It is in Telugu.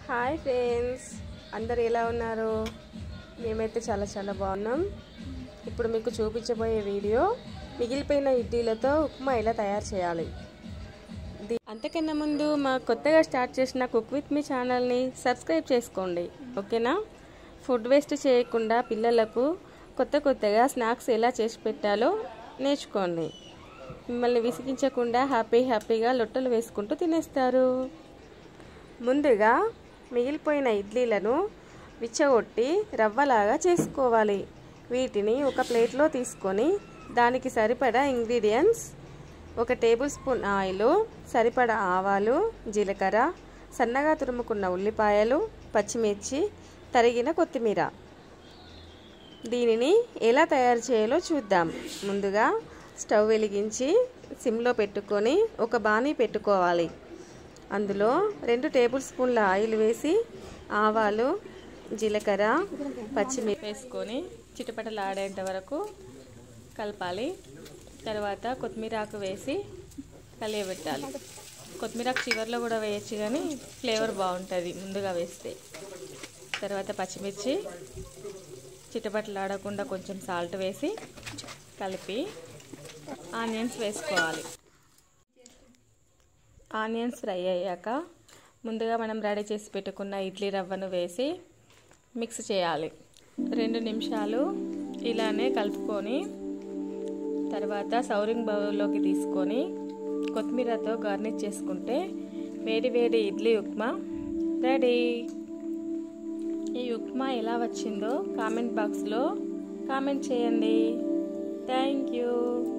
హాయ్ ఫ్రెండ్స్ అందరు ఎలా ఉన్నారు మేమైతే చాలా చాలా బాగున్నాం ఇప్పుడు మీకు చూపించబోయే వీడియో మిగిలిపోయిన ఇడ్లీలతో ఉప్మా ఎలా తయారు చేయాలి ది- అంతకన్నా ముందు మా కొత్తగా స్టార్ట్ చేసిన కుక్ విత్ మీ ఛానల్ని సబ్స్క్రైబ్ చేసుకోండి ఓకేనా ఫుడ్ వేస్ట్ చేయకుండా పిల్లలకు కొత్త కొత్తగా స్నాక్స్ ఎలా చేసి పెట్టాలో నేర్చుకోండి మిమ్మల్ని విసిగించకుండా హ్యాపీ హ్యాపీగా లొట్టలు వేసుకుంటూ తినేస్తారు ముందుగా మిగిలిపోయిన ఇడ్లీలను విచ్చగొట్టి రవ్వలాగా చేసుకోవాలి వీటిని ఒక ప్లేట్లో తీసుకొని దానికి సరిపడా ఇంగ్రీడియంట్స్ ఒక టేబుల్ స్పూన్ ఆయిల్ సరిపడా ఆవాలు జీలకర్ర సన్నగా తురుముకున్న ఉల్లిపాయలు పచ్చిమిర్చి తరిగిన కొత్తిమీర దీనిని ఎలా తయారు చేయాలో చూద్దాం ముందుగా స్టవ్ వెలిగించి సిమ్లో పెట్టుకొని ఒక బాణీ పెట్టుకోవాలి అందులో రెండు టేబుల్ స్పూన్ల ఆయిల్ వేసి ఆవాలు జీలకర్ర పచ్చిమిర్చి వేసుకొని చిటపటలాడేంత వరకు కలపాలి తర్వాత కొత్తిమీర ఆకు వేసి కలియబెట్టాలి కొత్తిమీర ఆకు చివరిలో కూడా వేయచ్చు కానీ ఫ్లేవర్ బాగుంటుంది ముందుగా వేస్తే తర్వాత పచ్చిమిర్చి చిటపటలాడకుండా కొంచెం సాల్ట్ వేసి కలిపి ఆనియన్స్ వేసుకోవాలి ఆనియన్స్ ఫ్రై అయ్యాక ముందుగా మనం రెడీ చేసి పెట్టుకున్న ఇడ్లీ రవ్వను వేసి మిక్స్ చేయాలి రెండు నిమిషాలు ఇలానే కలుపుకొని తర్వాత సౌరింగ్ బౌల్లోకి తీసుకొని కొత్తిమీరతో గార్నిష్ చేసుకుంటే వేడి వేడి ఇడ్లీ ఉప్మా రెడీ ఈ ఉప్మా ఎలా వచ్చిందో కామెంట్ బాక్స్లో కామెంట్ చేయండి థ్యాంక్ యూ